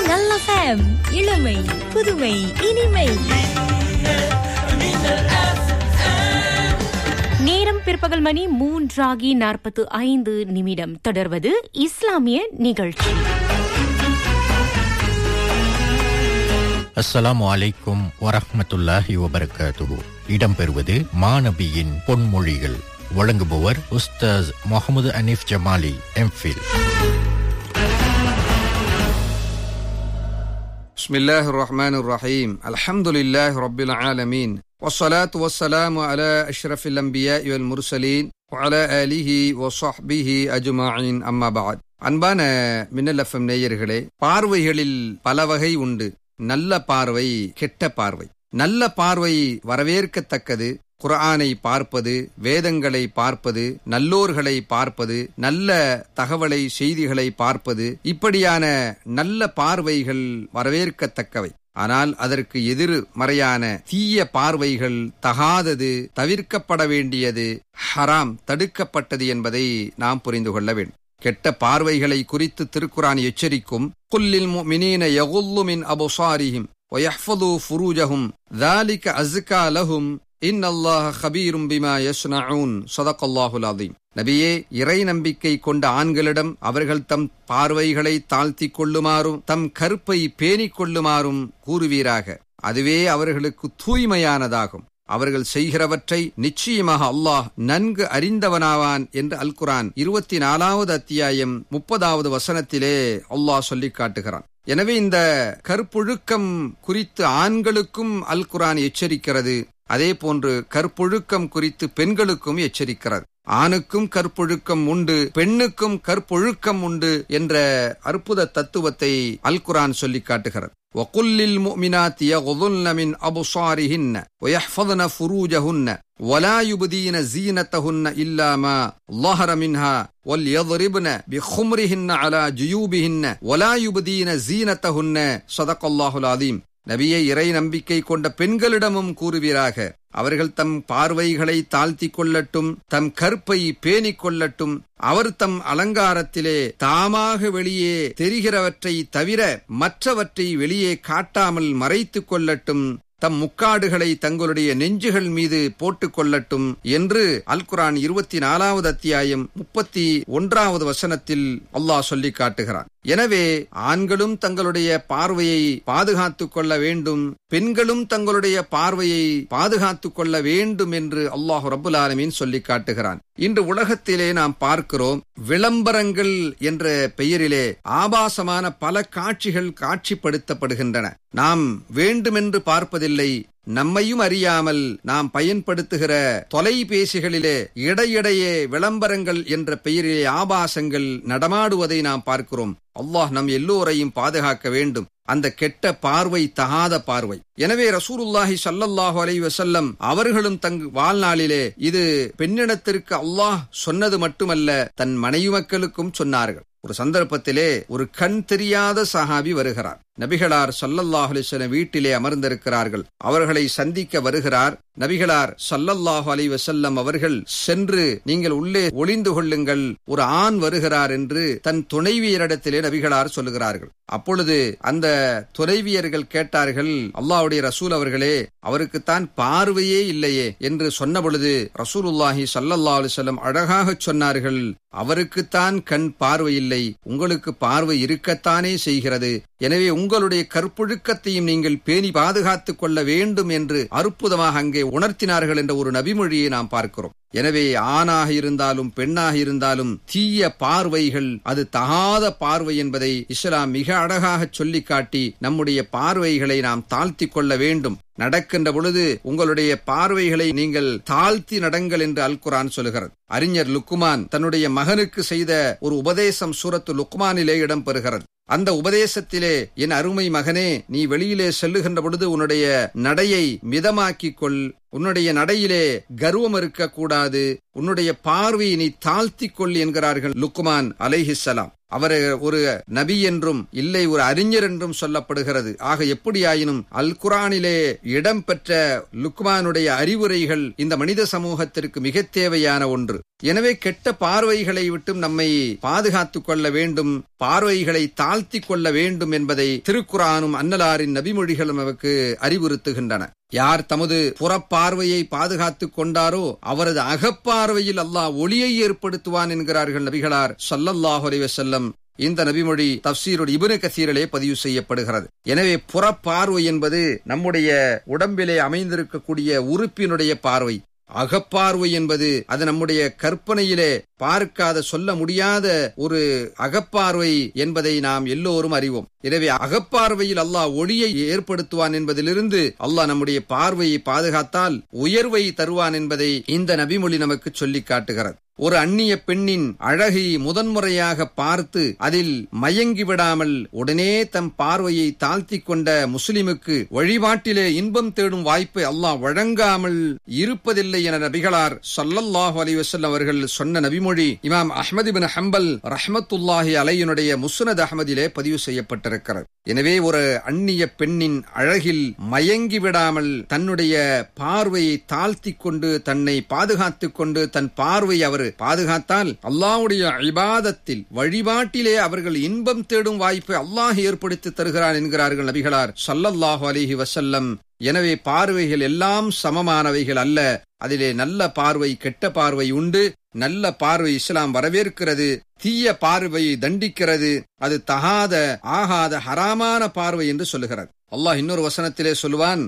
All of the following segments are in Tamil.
மின்னல் எஃப்எம் இளமை புதுமை இனிமை நேரம் பிற்பகல் மணி மூன்றாகி நாற்பத்து ஐந்து நிமிடம் தொடர்வது இஸ்லாமிய நிகழ்ச்சி அஸ்ஸலாமு அலைக்கும் வரஹ்மத்துல்லாஹி வபரகாத்துஹு இடம்பெறுவது மாநபியின் பொன்மொழிகள் வழங்குபவர் உஸ்தாஸ் முகமது அனீஃப் ஜமாலி எம்ஃபில் بسم الله الرحمن الرحيم الحمد لله رب العالمين والصلاة والسلام على أشرف الأنبياء والمرسلين وعلى آله وصحبه أجمعين أما بعد அன்பான மின்னல் எஃப்எம் நேயர்களே பார்வைகளில் பல வகை உண்டு நல்ல பார்வை கெட்ட பார்வை நல்ல பார்வை வரவேற்கத்தக்கது குர்ஆனை பார்ப்பது வேதங்களை பார்ப்பது நல்லோர்களை பார்ப்பது நல்ல தகவலை செய்திகளை பார்ப்பது இப்படியான நல்ல பார்வைகள் வரவேற்கத்தக்கவை ஆனால் அதற்கு எதிர்மறையான தீய பார்வைகள் தகாதது தவிர்க்கப்பட வேண்டியது ஹராம் தடுக்கப்பட்டது என்பதை நாம் புரிந்து கொள்ள வேண்டும் கெட்ட பார்வைகளை குறித்து திருக்குரான் எச்சரிக்கும் குல்லில் மினீன யகுல்லு மின் அபுசாரிஹிம் ويحفظوا فروجهم ذلك أزكى لهم இன் அல்லாஹ் ஹபீரும் பிமா யஸ்னஊன் சதகல்லாஹுல் அதீம் நபியே இறை நம்பிக்கை கொண்ட ஆண்களிடம் அவர்கள் தம் பார்வைகளை தாழ்த்திக் கொள்ளுமாறும் தம் கருப்பை பேணிக் கொள்ளுமாறும் கூறுவீராக அதுவே அவர்களுக்கு தூய்மையானதாகும் அவர்கள் செய்கிறவற்றை நிச்சயமாக அல்லாஹ் நன்கு அறிந்தவனாவான் என்று அல் குரான் இருபத்தி நாலாவது அத்தியாயம் முப்பதாவது வசனத்திலே அல்லாஹ் சொல்லிக் காட்டுகிறான் எனவே இந்த கற்பொழுக்கம் குறித்து ஆண்களுக்கும் அல் குரான் எச்சரிக்கிறது அதே போன்று கற்பொழுக்கம் குறித்து பெண்களுக்கும் எச்சரிக்கிறது ஆணுக்கும் கற்பொழுக்கம் உண்டு பெண்ணுக்கும் கற்பொழுக்கம் உண்டு என்ற அற்புத தத்துவத்தை அல் குரான் சொல்லி காட்டுகிறது وقل للمؤمنات يغضن من أبصارهن ويحفظن فروجهن ولا يبدين زينتهن إلا ما ظهر منها وليضربن بخمرهن على جيوبهن ولا يبدين زينتهن صدق الله العظيم நபியை இறை நம்பிக்கை கொண்ட பெண்களிடமும் கூறுவீராக அவர்கள் தம் பார்வைகளை தாழ்த்திக் கொள்ளட்டும் தம் கற்பை பேணிக் கொள்ளட்டும் அவர் தம் அலங்காரத்திலே தாமாக வெளியே தெரிகிறவற்றை தவிர மற்றவற்றை வெளியே காட்டாமல் மறைத்துக் கொள்ளட்டும் தம் முக்காடுகளை தங்களுடைய நெஞ்சுகள் மீது போட்டுக் கொள்ளட்டும் என்று அல் குரான் இருபத்தி நாலாவது அத்தியாயம் முப்பத்தி ஒன்றாவது வசனத்தில் அல்லாஹ் சொல்லி காட்டுகிறான் எனவே ஆண்களும் தங்களுடைய பார்வையை பாதுகாத்துக் கொள்ள வேண்டும் பெண்களும் தங்களுடைய பார்வையை பாதுகாத்துக் கொள்ள வேண்டும் என்று அல்லாஹ் ரபுல் ஆலமீன் சொல்லி காட்டுகிறான் இன்று உலகத்திலே நாம் பார்க்கிறோம் விளம்பரங்கள் என்ற பெயரிலே ஆபாசமான பல காட்சிகள் காட்சிப்படுத்தப்படுகின்றன நாம் வேண்டுமென்று பார்ப்பதில்லை நம்மையும் அறியாமல் நாம் பயன்படுத்துகிற தொலைபேசிகளிலே இடையிடையே விளம்பரங்கள் என்ற பெயரிலே ஆபாசங்கள் நடமாடுவதை நாம் பார்க்கிறோம் அல்லாஹ் நம் எல்லோரையும் பாதுகாக்க வேண்டும் அந்த கெட்ட பார்வை தகாத பார்வை எனவே ரசூலுல்லாஹி சல்லல்லாஹு அலை வசல்லம் அவர்களும் தங் வாழ்நாளிலே இது பெண்ணிடத்திற்கு அல்லாஹ் சொன்னது மட்டுமல்ல தன் மனைவி மக்களுக்கும் சொன்னார்கள் ஒரு சந்தர்ப்பத்திலே ஒரு கண் தெரியாத சஹாபி வருகிறார் நபிகளார் சல்லல்லாஹு அலிஸ்வலம் வீட்டிலே அமர்ந்திருக்கிறார்கள் அவர்களை சந்திக்க வருகிறார் நபிகளார் சல்லல்லாஹு அலி வசல்லம் அவர்கள் சென்று நீங்கள் உள்ளே ஒளிந்து கொள்ளுங்கள் ஒரு ஆண் வருகிறார் என்று தன் துணைவியரிடத்திலே நபிகளார் சொல்லுகிறார்கள் அப்பொழுது அந்த துணைவியர்கள் கேட்டார்கள் அல்லாவுடைய ரசூல் அவர்களே அவருக்குத்தான் பார்வையே இல்லையே என்று சொன்ன பொழுது ரசூலுல்லாஹி சல்லல்லா அலிசல்லம் அழகாக சொன்னார்கள் அவருக்குத்தான் கண் பார்வை இல்லை உங்களுக்கு பார்வை இருக்கத்தானே செய்கிறது எனவே உங்களுடைய கற்பொழுக்கத்தையும் நீங்கள் பேணி பாதுகாத்துக் கொள்ள வேண்டும் என்று அற்புதமாக அங்கே உணர்த்தினார்கள் என்ற ஒரு நபிமொழியை நாம் பார்க்கிறோம் எனவே ஆணாக இருந்தாலும் பெண்ணாக இருந்தாலும் தீய பார்வைகள் அது தகாத பார்வை என்பதை இஸ்லாம் மிக அழகாக சொல்லி காட்டி நம்முடைய பார்வைகளை நாம் தாழ்த்தி கொள்ள வேண்டும் நடக்கின்ற பொழுது உங்களுடைய பார்வைகளை நீங்கள் தாழ்த்தி நடங்கள் என்று அல் குரான் சொல்லுகிறது அறிஞர் லுக்குமான் தன்னுடைய மகனுக்கு செய்த ஒரு உபதேசம் சூரத்து லுக்மானிலே இடம்பெறுகிறது அந்த உபதேசத்திலே என் அருமை மகனே நீ வெளியிலே செல்லுகின்ற பொழுது உன்னுடைய நடையை மிதமாக்கிக் கொள் உன்னுடைய நடையிலே கர்வம் இருக்கக்கூடாது உன்னுடைய பார்வையை நீ தாழ்த்திக் கொள் என்கிறார்கள் லுக்குமான் அலைஹிஸ்ஸலாம் அவர் ஒரு நபி என்றும் இல்லை ஒரு அறிஞர் என்றும் சொல்லப்படுகிறது ஆக எப்படியாயினும் அல் குரானிலே இடம்பெற்ற லுக்மானுடைய அறிவுரைகள் இந்த மனித சமூகத்திற்கு மிக தேவையான ஒன்று எனவே கெட்ட பார்வைகளை விட்டும் நம்மை பாதுகாத்துக் கொள்ள வேண்டும் பார்வைகளை தாழ்த்தி கொள்ள வேண்டும் என்பதை திருக்குரானும் அன்னலாரின் நபிமொழிகளும் நமக்கு அறிவுறுத்துகின்றன யார் தமது புறப்பார்வையை பாதுகாத்துக் கொண்டாரோ அவரது அகப்பார்வையில் அல்லாஹ் ஒளியை ஏற்படுத்துவான் என்கிறார்கள் நபிகளார் சல்லல்லாஹு அலைஹி வஸல்லம் இந்த நபிமொழி தப்சீருடைய இபுனு கசீரிலே பதிவு செய்யப்படுகிறது எனவே புறப்பார்வை என்பது நம்முடைய உடம்பிலே அமைந்திருக்கக்கூடிய உறுப்பினுடைய பார்வை அகப்பார்வை என்பது அது நம்முடைய கற்பனையிலே பார்க்காத சொல்ல முடியாத ஒரு அகப்பார்வை என்பதை நாம் எல்லோரும் அறிவோம் எனவே அகப்பார்வையில் அல்லாஹ் ஒளியை ஏற்படுத்துவான் என்பதிலிருந்து அல்லாஹ் நம்முடைய பார்வையை பாதுகாத்தால் உயர்வை தருவான் என்பதை இந்த நபிமொழி நமக்கு சொல்லி காட்டுகிறது ஒரு அந்நிய பெண்ணின் அழகை முதன்முறையாக பார்த்து அதில் மயங்கி விடாமல் உடனே தம் பார்வையை தாழ்த்தி கொண்ட முஸ்லிமுக்கு வழிபாட்டிலே இன்பம் தேடும் வாய்ப்பை அல்லாஹ் வழங்காமல் இருப்பதில்லை என நபிகளார் சல்லல்லாஹு அலைஹி வஸல்லம் அவர்கள் சொன்ன நபிமொழி இமாம் அஹ்மது பின் ஹம்பல் ரஹ்மத்துல்லாஹி அலையினுடைய முஸ்னத் அஹமதிலே பதிவு செய்யப்பட்டிருக்கிறது எனவே ஒரு அந்நிய பெண்ணின் அழகில் மயங்கி விடாமல் தன்னுடைய பார்வையை தாழ்த்தி கொண்டு தன்னை பாதுகாத்துக் கொண்டு தன் பார்வை அவர் பாதுகாத்தால் அல்லாஹ்வுடைய இபாதத்தில் வழிபாட்டிலே அவர்கள் இன்பம் தேடும் வாய்ப்பை அல்லாஹ் ஏற்படுத்தி தருகிறான் என்கிறார்கள் நபிகளார் சல்லல்லாஹு அலிஹி வசல்லம் எனவே பார்வைகள் எல்லாம் சமமானவைகள் அல்ல அதிலே நல்ல பார்வை கெட்ட பார்வை உண்டு நல்ல பார்வை இஸ்லாம் வரவேற்கிறது தீய பார்வையை தண்டிக்கிறது அது தகாத ஆகாத ஹராமான பார்வை என்று சொல்லுகிறது அல்லாஹ் இன்னொரு வசனத்திலே சொல்லுவான்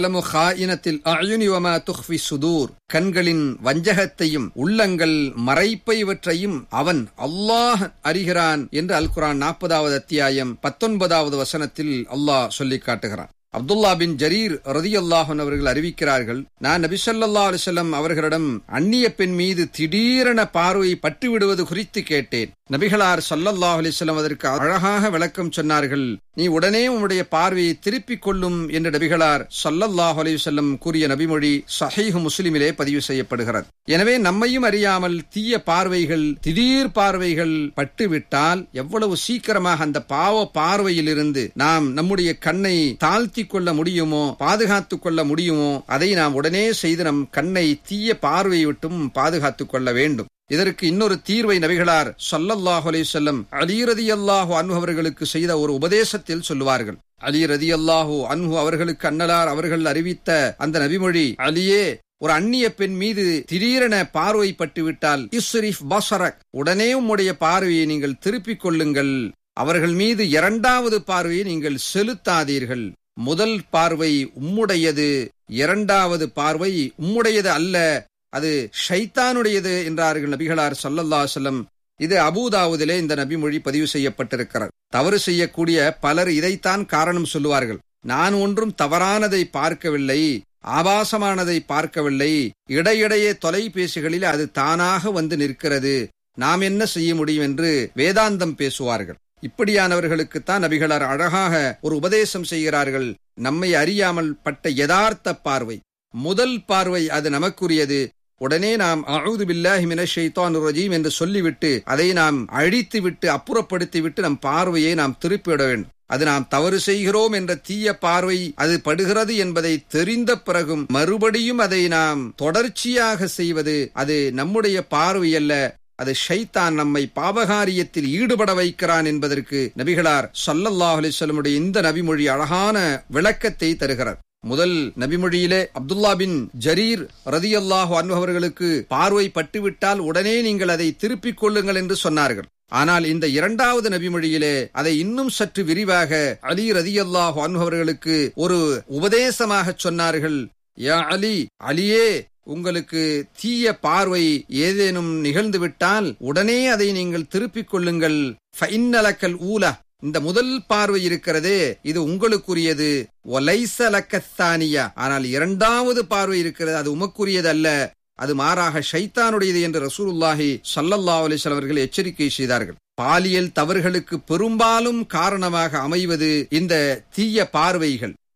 சுதூர் கண்களின் வஞ்சகத்தையும் உள்ளங்கள் மறைப்பைவற்றையும் அவன் அல்லாஹ் அறிகிறான் என்று அல் குரான் நாற்பதாவது அத்தியாயம் பத்தொன்பதாவது வசனத்தில் அல்லாஹ் சொல்லி காட்டுகிறான் அப்துல்லா பின் ஜரீர் ரதி அல்லாஹன் அவர்கள் அறிவிக்கிறார்கள் நான் நபிசல்லா அலிசல்லம் அவர்களிடம் அந்நிய பெண் மீது திடீரென பார்வை பட்டு விடுவது குறித்து கேட்டேன் நபிகளார் சல்லல்லாஹ் அலிஸ்லம் அதற்கு அழகாக விளக்கம் சொன்னார்கள் நீ உடனே உன்னுடைய பார்வையை திருப்பிக் கொள்ளும் என்று நபிகளார் சல்லல்லாஹ் அலிசல்லம் கூறிய நபிமொழி சஹீஹ் முஸ்லிமிலே பதிவு செய்யப்படுகிறது எனவே நம்மையும் அறியாமல் தீய பார்வைகள் திடீர் பார்வைகள் பட்டுவிட்டால் எவ்வளவு சீக்கிரமாக அந்த பாவ பார்வையிலிருந்து நாம் நம்முடைய கண்ணை தாழ்த்தி கொள்ள முடியுமோ பாதுகாத்துக் கொள்ள முடியுமோ அதை நாம் உடனே செய்து நம் கண்ணை தீய பார்வையை விட்டும் பாதுகாத்துக் கொள்ள வேண்டும் இதற்கு இன்னொரு தீர்வை நபிகளார் சல்லல்லாஹு அலைஹி செல்லம் அலி ரதி அல்லாஹு அன்ஹு அவர்களுக்கு செய்த ஒரு உபதேசத்தில் சொல்லுவார்கள் அலி ரதி அல்லாஹு அன்ஹு அவர்களுக்கு அன்னலார் அவர்கள் அறிவித்த அந்த நபிமொழி அலியே ஒரு அந்நிய பெண் மீது திடீரென பார்வை பட்டு விட்டால் இஸ்ரிஃப் பசரக் உடனே உம்முடைய பார்வையை நீங்கள் திருப்பிக் கொள்ளுங்கள் அவர்கள் மீது இரண்டாவது பார்வையை நீங்கள் செலுத்தாதீர்கள் முதல் பார்வை உம்முடையது இரண்டாவது பார்வை உம்முடையது அல்ல அது ஷைத்தானுடையது என்றார்கள் நபிகளார் சல்லல்லா செல்லம் இது அபூதாவுதிலே இந்த நபிமொழி பதிவு செய்யப்பட்டிருக்கிறது தவறு செய்யக்கூடிய பலர் இதைத்தான் காரணம் சொல்லுவார்கள் நான் ஒன்றும் தவறானதை பார்க்கவில்லை ஆபாசமானதை பார்க்கவில்லை இடையிடையே தொலைபேசிகளில் அது தானாக வந்து நிற்கிறது நாம் என்ன செய்ய முடியும் என்று வேதாந்தம் பேசுவார்கள் இப்படியானவர்களுக்குத்தான் நபிகளார் அழகாக ஒரு உபதேசம் செய்கிறார்கள் நம்மை அறியாமல் பட்ட யதார்த்த பார்வை முதல் பார்வை அது நமக்குரியது உடனே நாம் அழுது பில்லாஹி மின ஷைத்தான் ரஜீம் என்று சொல்லிவிட்டு அதை நாம் அழித்து விட்டு அப்புறப்படுத்தி விட்டு நம் பார்வையை நாம் திருப்பிவிட வேண்டும் அது நாம் தவறு செய்கிறோம் என்ற தீய பார்வை அது படுகிறது என்பதை தெரிந்த பிறகும் மறுபடியும் அதை நாம் தொடர்ச்சியாக செய்வது அது நம்முடைய பார்வை அல்ல அது ஷைத்தான் நம்மை பாவகாரியத்தில் ஈடுபட வைக்கிறான் என்பதற்கு நபிகளார் சல்லல்லாஹ் அலிஸ்லமுடைய இந்த நபிமொழி அழகான விளக்கத்தை தருகிறார் முதல் நபிமொழியிலே அப்துல்லா பின் ஜரீர் ரதி அல்லாஹு அவர்களுக்கு பார்வை பட்டுவிட்டால் உடனே நீங்கள் அதை திருப்பிக் கொள்ளுங்கள் என்று சொன்னார்கள் ஆனால் இந்த இரண்டாவது நபிமொழியிலே அதை இன்னும் சற்று விரிவாக அலி ரதி அல்லாஹு அவர்களுக்கு ஒரு உபதேசமாக சொன்னார்கள் யா அலி அலியே உங்களுக்கு தீய பார்வை ஏதேனும் நிகழ்ந்து விட்டால் உடனே அதை நீங்கள் திருப்பிக் கொள்ளுங்கள் ஃபைன்னலக்கல் ஊலா இந்த முதல் பார்வை இருக்கிறதே இது உங்களுக்குரியது ஒலைசலக்கத்தானியா ஆனால் இரண்டாவது பார்வை இருக்கிறது அது உமக்குரியது அல்ல அது மாறாக ஷைத்தானுடையது என்று ரசூலுல்லாஹி சல்லல்லா அலிஸ்லாம் அவர்கள் எச்சரிக்கை செய்தார்கள் பாலியல் தவறுகளுக்கு பெரும்பாலும் காரணமாக அமைவது இந்த தீய பார்வைகள்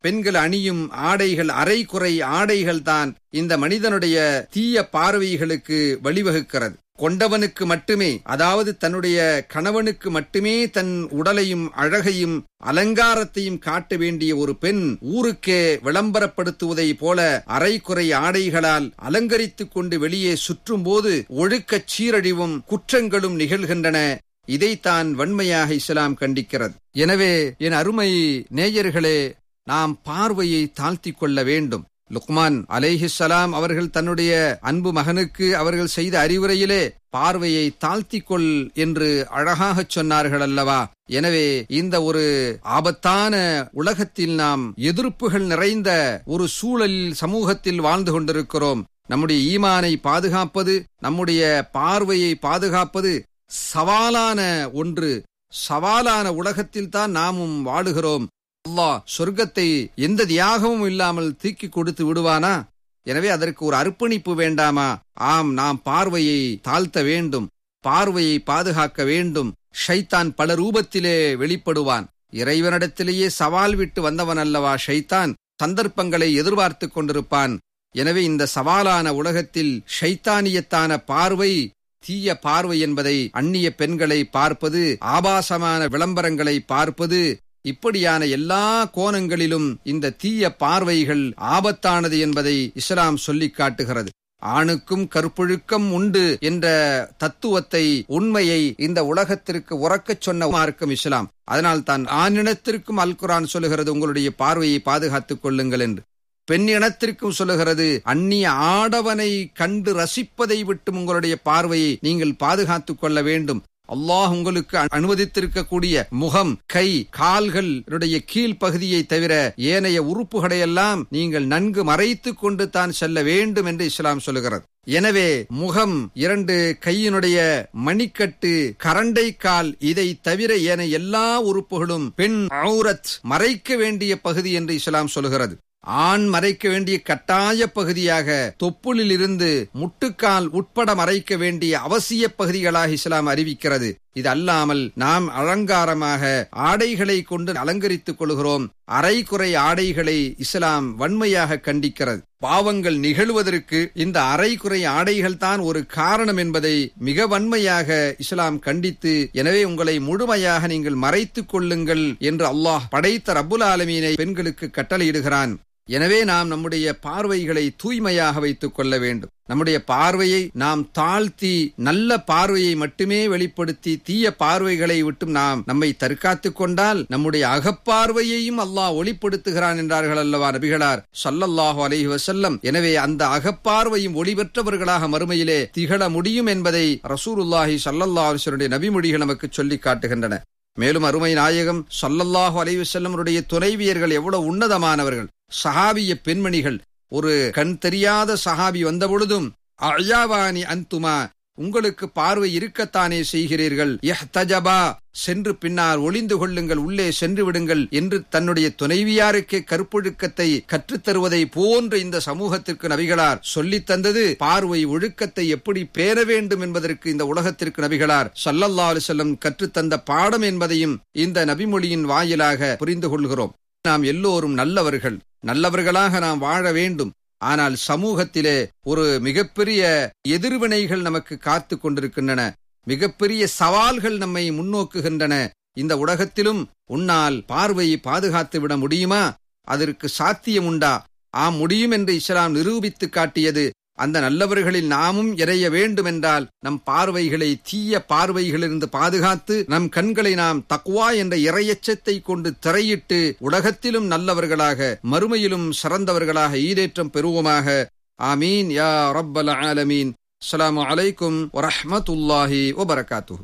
பெண்கள் அணியும் ஆடைகள் அரைக்குறை ஆடைகள் தான் இந்த மனிதனுடைய தீய பார்வைகளுக்கு வழிவகுக்கிறது கொண்டவனுக்கு மட்டுமே அதாவது தன்னுடைய கணவனுக்கு மட்டுமே தன் உடலையும் அழகையும் அலங்காரத்தையும் காட்ட வேண்டிய ஒரு பெண் ஊருக்கே விளம்பரப்படுத்துவதை போல அரைக்குறை ஆடைகளால் அலங்கரித்துக் கொண்டு வெளியே சுற்றும் போது ஒழுக்கச் சீரழிவும் குற்றங்களும் நிகழ்கின்றன இதைத்தான் வன்மையாக இஸ்லாம் கண்டிக்கிறது எனவே என் அருமை நேயர்களே நாம் பார்வையை தாழ்த்திக் கொள்ள வேண்டும் லுக்மான் அலைஹிஸ்ஸலாம் அவர்கள் தன்னுடைய அன்பு மகனுக்கு அவர்கள் செய்த அறிவுரையிலே பார்வையை தாழ்த்திக் கொள் என்று அழகாகச் சொன்னார்கள் அல்லவா எனவே இந்த ஒரு ஆபத்தான உலகத்தில் நாம் எதிர்ப்புகள் நிறைந்த ஒரு சூழலில் சமூகத்தில் வாழ்ந்து கொண்டிருக்கிறோம் நம்முடைய ஈமானை பாதுகாப்பது நம்முடைய பார்வையை பாதுகாப்பது சவாலான ஒன்று சவாலான உலகத்தில் தான் நாமும் வாழுகிறோம் அல்லாஹ் சொர்க்கத்தை எந்த தியாகமும் இல்லாமல் தூக்கி கொடுத்து விடுவானா எனவே அதற்கு ஒரு அர்ப்பணிப்பு வேண்டாமா ஆம் நாம் பார்வையை தாழ்த்த வேண்டும் பார்வையை பாதுகாக்க வேண்டும் ஷைத்தான் பல ரூபத்திலே வெளிப்படுவான் இறைவனிடத்திலேயே சவால் விட்டு வந்தவன் அல்லவா ஷைத்தான் சந்தர்ப்பங்களை எதிர்பார்த்து கொண்டிருப்பான் எனவே இந்த சவாலான உலகத்தில் ஷைத்தானியத்தான பார்வை தீய பார்வை என்பதை அந்நிய பெண்களை பார்ப்பது ஆபாசமான விளம்பரங்களை பார்ப்பது இப்படியான எல்லா கோணங்களிலும் இந்த தீய பார்வைகள் ஆபத்தானது என்பதை இஸ்லாம் சொல்லிக் காட்டுகிறது ஆணுக்கும் கற்பொழுக்கம் உண்டு என்ற தத்துவத்தை உண்மையை இந்த உலகத்திற்கு உறக்கச் சொன்ன மார்க்கம் இஸ்லாம் அதனால் தான் ஆணினத்திற்கும் அல் குரான் சொல்லுகிறது உங்களுடைய பார்வையை பாதுகாத்துக் கொள்ளுங்கள் என்று பெண் இனத்திற்கும் சொல்லுகிறது அந்நிய ஆடவனை கண்டு ரசிப்பதை விட்டு உங்களுடைய பார்வையை நீங்கள் பாதுகாத்துக் கொள்ள வேண்டும் அல்லாஹ் உங்களுக்கு அனுமதித்திருக்கக்கூடிய முகம் கை கால்கள் கீழ் பகுதியை தவிர ஏனைய உறுப்புகளையெல்லாம் நீங்கள் நன்கு மறைத்துக் கொண்டு தான் செல்ல வேண்டும் என்று இஸ்லாம் சொல்லுகிறது எனவே முகம் இரண்டு கையினுடைய மணிக்கட்டு கரண்டை கால் இதை தவிர ஏன எல்லா உறுப்புகளும் பெண் ஔரத் மறைக்க வேண்டிய பகுதி என்று இஸ்லாம் சொல்கிறது ஆண் மறைக்க வேண்டிய கட்டாய பகுதியாக தொப்புளில் இருந்து முட்டுக்கால் உட்பட மறைக்க வேண்டிய அவசிய பகுதிகளாக இஸ்லாம் அறிவிக்கிறது இது அல்லாமல் நாம் அலங்காரமாக ஆடைகளை கொண்டு அலங்கரித்துக் கொள்கிறோம் அரைக்குறை ஆடைகளை இஸ்லாம் வன்மையாக கண்டிக்கிறது பாவங்கள் நிகழ்வதற்கு இந்த அரைக்குறை ஆடைகள் தான் ஒரு காரணம் என்பதை மிக வன்மையாக இஸ்லாம் கண்டித்து எனவே உங்களை முழுமையாக நீங்கள் மறைத்துக் கொள்ளுங்கள் என்று அல்லாஹ் படைத்த ரப்புல் ஆலமீனை பெண்களுக்கு கட்டளையிடுகிறான் எனவே நாம் நம்முடைய பார்வைகளை தூய்மையாக வைத்துக் கொள்ள வேண்டும் நம்முடைய பார்வையை நாம் தாழ்த்தி நல்ல பார்வையை மட்டுமே வெளிப்படுத்தி தீய பார்வைகளை விட்டும் நாம் நம்மை தற்காத்துக் கொண்டால் நம்முடைய அகப்பார்வையையும் அல்லாஹ் ஒளிப்படுத்துகிறான் என்றார்கள் அல்லவா நபிகளார் சல்லல்லாஹு அலைஹி வசல்லம் எனவே அந்த அகப்பார்வையும் ஒளிபெற்றவர்களாக மறுமையிலே திகழ முடியும் என்பதை ரசூருல்லாஹி சல்லல்லாஹுடைய நபிமொழிகள் நமக்கு சொல்லி காட்டுகின்றன மேலும் அருமை நாயகம் சொல்லல்லாஹு அலைவசல்லமருடைய துணைவியர்கள் எவ்வளவு உன்னதமானவர்கள் சஹாபிய பெண்மணிகள் ஒரு கண் தெரியாத சஹாபி வந்த பொழுதும் அழாவானி அந்துமா உங்களுக்கு பார்வை இருக்கத்தானே செய்கிறீர்கள் தஜபா சென்று பின்னால் ஒளிந்து கொள்ளுங்கள் உள்ளே சென்று விடுங்கள் என்று தன்னுடைய துணைவியாருக்கே கற்பொழுக்கத்தை கற்றுத்தருவதை போன்ற இந்த சமூகத்திற்கு நபிகளார் சொல்லித் தந்தது பார்வை ஒழுக்கத்தை எப்படி பேர வேண்டும் என்பதற்கு இந்த உலகத்திற்கு நபிகளார் சல்லல்லா செல்லம் கற்றுத்தந்த பாடம் என்பதையும் இந்த நபிமொழியின் வாயிலாக புரிந்து கொள்கிறோம் நாம் எல்லோரும் நல்லவர்கள் நல்லவர்களாக நாம் வாழ வேண்டும் ஆனால் சமூகத்திலே ஒரு மிகப்பெரிய எதிர்வினைகள் நமக்கு காத்து கொண்டிருக்கின்றன மிகப்பெரிய சவால்கள் நம்மை முன்னோக்குகின்றன இந்த உலகத்திலும் உன்னால் பார்வையை பாதுகாத்து விட முடியுமா அதற்கு சாத்தியம் உண்டா ஆம் முடியும் என்று இஸ்லாம் நிரூபித்து காட்டியது அந்த நல்லவர்களில் நாமும் இறைய வேண்டுமென்றால் நம் பார்வைகளை தீய பார்வைகளிலிருந்து பாதுகாத்து நம் கண்களை நாம் தக்குவா என்ற இறையச்சத்தை கொண்டு திரையிட்டு உலகத்திலும் நல்லவர்களாக மறுமையிலும் சிறந்தவர்களாக ஈடேற்றம் பெறுவோமாக ஆமீன் யா ரப்பல் ஆலமீன் அஸ்ஸலாமு அலைக்கும் வரஹ்மத்துல்லாஹி வபரகாத்து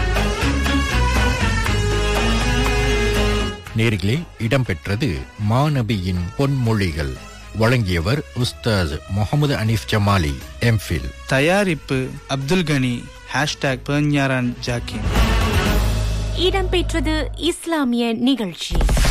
நேர்களே இடம்பெற்றது மாநபியின் பொன்மொழிகள் வழங்கியவர் உஸ்தாஸ் முகமது அனீஃப் ஜமாலி எம்ஃபில் தயாரிப்பு அப்துல் கனி ஹேஷ்டாக் பெர்ஞாரான் ஜாக்கின் இடம்பெற்றது இஸ்லாமிய நிகழ்ச்சி